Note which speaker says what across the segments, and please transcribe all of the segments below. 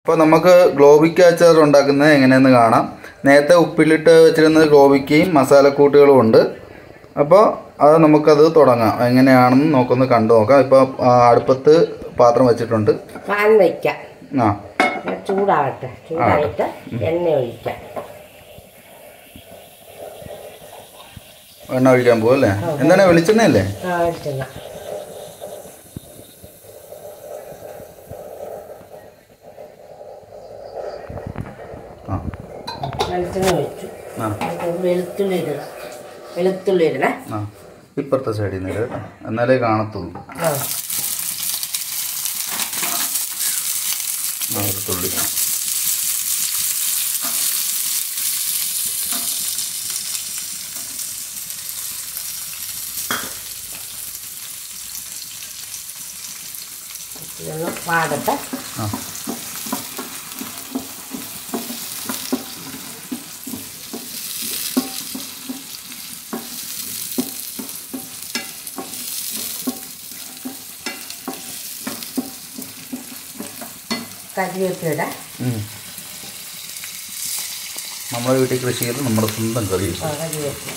Speaker 1: അപ്പോൾ നമുക്ക് ഗ്ലോബിക്ക അച്ചാർ ഉണ്ടാക്കുന്നത് എങ്ങനെയെന്ന് കാണാം നേരത്തെ ഉപ്പിലിട്ട് വെച്ചിരുന്ന ഗ്ലോബിക്കയും മസാലക്കൂട്ടുകളും ഉണ്ട് അപ്പോൾ അത് നമുക്കത് തുടങ്ങാം എങ്ങനെയാണെന്ന് നോക്കൊന്ന് കണ്ടു നോക്കാം ഇപ്പോൾ അടുപ്പത്ത് പാത്രം വെച്ചിട്ടുണ്ട്
Speaker 2: പാൻ വയ്ക്കാം
Speaker 1: ആ
Speaker 2: ചൂടാവട്ടെ ചൂടായിട്ട് എണ്ണ ഒഴിക്കാം
Speaker 1: എണ്ണ ഒഴിക്കാൻ പോകും അല്ലേ എന്താണ് വെളിച്ചെണ്ണയല്ലേ
Speaker 2: ആ വെളിച്ചെണ്ണ
Speaker 1: ആ
Speaker 2: വെളിച്ചെണ്ണ ഒഴിച്ചു
Speaker 1: ആ
Speaker 2: എന്നിട്ട് വെളുത്തുള്ളി ഇടുക വെളുത്തുള്ളി ഇടണേ
Speaker 1: ആ ഇപ്പുറത്തെ സൈഡിൽ നിന്ന് ഇട് കേട്ടോ എന്നാലേ കാണത്തുള്ളൂ
Speaker 2: ആ
Speaker 1: ആ വെളുത്തുള്ളി
Speaker 2: ഇതൊന്ന് പാടട്ടെ
Speaker 1: ആ
Speaker 2: കരിവേപ്പില
Speaker 1: ഉം. നമ്മുടെ വീട്ടിൽ കൃഷി ചെയ്ത് നമ്മുടെ സ്വന്തം കറി
Speaker 2: ആ കരിവേപ്പില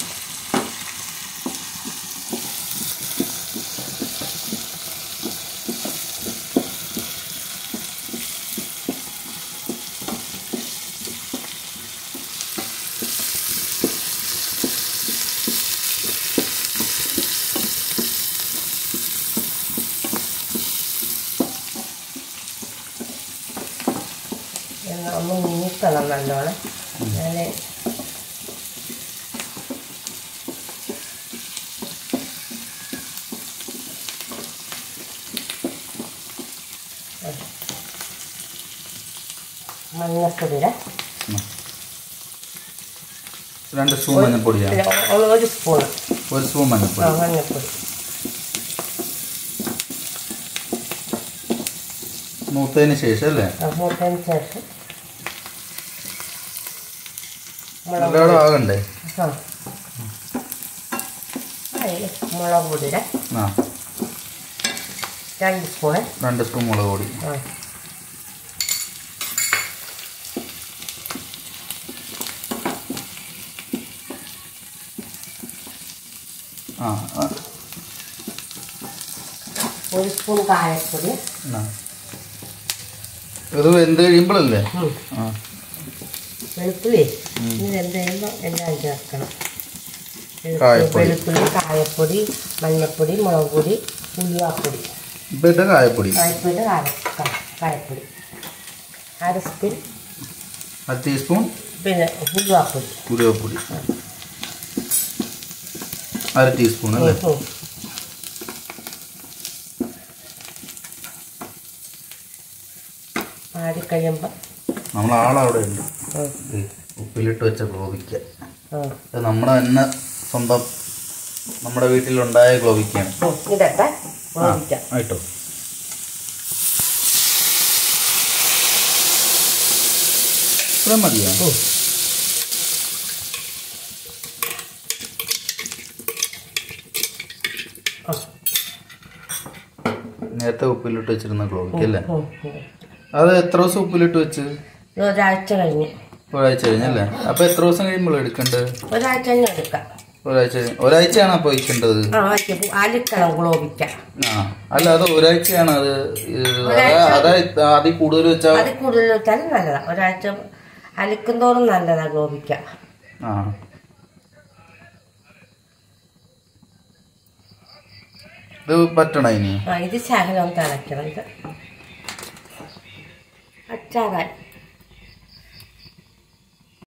Speaker 2: ഇതൊന്ന് ഒന്ന് മൂക്കണം നല്ലോണം ഞാൻ മഞ്ഞപ്പൊടിയുടെ
Speaker 1: ഉം. രണ്ട് സ്പൂൺ മഞ്ഞൾപ്പൊടിയാണ്
Speaker 2: പിന്നെ ഒരു- ഒരു സ്പൂൺ
Speaker 1: ഒരു സ്പൂൺ
Speaker 2: ആ
Speaker 1: മഞ്ഞൾപ്പൊടി
Speaker 2: മഞ്ഞപ്പൊടി
Speaker 1: മൂത്തതിന് ശേഷം അല്ലേ
Speaker 2: ആ മൂത്തതിന് ശേഷം മുളക്
Speaker 1: നല്ലോണം ആകണ്ടേ
Speaker 2: ആ അതിൽ മുളക് പൊടിയുടെ
Speaker 1: ആ
Speaker 2: രണ്ട് സ്പൂണ്
Speaker 1: രണ്ട് സ്പൂൺ മുളക് പൊടി
Speaker 2: ആ
Speaker 1: ആ ആ,
Speaker 2: ഒരു സ്പൂൺ കായപ്പൊടി
Speaker 1: ആ. ഇത് വെന്ത് കഴിയുമ്പോഴല്ലേ
Speaker 2: ഉം.
Speaker 1: ആ
Speaker 2: വെളുത്തുള്ളി ഇനി എന്ത് ചെയ്യുമ്പോൾ എല്ലാം ചേർക്കണം വെളുത്തു-
Speaker 1: കായപ്പൊടി.
Speaker 2: വെളുത്തുള്ളി കായപ്പൊടി മഞ്ഞൾപ്പൊടി മുളക് പൊടി ഉലുവാപ്പൊടി
Speaker 1: ഇപ്പം ഇട്ട കായപ്പൊടി
Speaker 2: കായപ്പൊടി കായ കാ- കായപ്പൊടി അര സ്പൂൺ
Speaker 1: അര ടീസ്പൂൺ
Speaker 2: പിന്നെ ഉലുവാപ്പൊടി
Speaker 1: കുരുവപ്പൊടി അര ടീസ്പൂൺ അല്ലേ
Speaker 2: ഉം. ആടിക്കഴിയുമ്പോൾ
Speaker 1: നമ്മൾ ആളവിടെ ഉണ്ട് ദേ, ഉപ്പിലിട്ട് വെച്ച ഗോപിക്ക ഇത് നമ്മുടെ തന്നെ സ്വന്തം നമ്മുടെ വീട്ടിലുണ്ടായ ഗോപിക്കയാണ്
Speaker 2: ഇതൊക്കെ
Speaker 1: ആ
Speaker 2: വേവിക്കാം
Speaker 1: ആയിട്ടോ ഇത്ര മതിയോ
Speaker 2: ഉം. ആ.
Speaker 1: നേരത്തെ ഉപ്പിലിട്ട് വെച്ചിരുന്ന ഗോപിക്ക അല്ലേ
Speaker 2: ഉം, ഉം.
Speaker 1: അത് എത്ര ദിവസം ഉപ്പിലിട്ട് വെച്ച്
Speaker 2: ഇത് ഒരാഴ്ച കഴിഞ്ഞ്
Speaker 1: ഒരാഴ്ച കഴിഞ്ഞല്ലേ അപ്പൊ എത്ര ദിവസം കഴിയുമ്പോൾ എടുക്കേണ്ടത്
Speaker 2: ഒരാഴ്ച കഴിഞ്ഞ് എടുക്കാം
Speaker 1: ഒരാഴ്ച കഴിഞ്ഞ്- ഒരാഴ്ചയാണ് അപ്പൊ വയ്ക്കേണ്ടത്
Speaker 2: ആ വയ്ക്കും അലിക്കണം ഗ്ലോബിക്കാം
Speaker 1: ആ അല്ല അത് ഒരാഴ്ചയാണ് അത് ഇത് അതാ അതാ അതിൽ കൂടുതൽ വെച്ചാൽ
Speaker 2: അത് കൂടുതൽ വെച്ചാലും നല്ലതാണ് ഒരാഴ്ച അലിക്കും തോറും നല്ലതാണ് ഗ്ലോബിക്ക
Speaker 1: ആ ഇത് പറ്റണ ഇനി
Speaker 2: ആ ഇത് ശകലം തിളയ്ക്കണം ഇത് അച്ചാറായി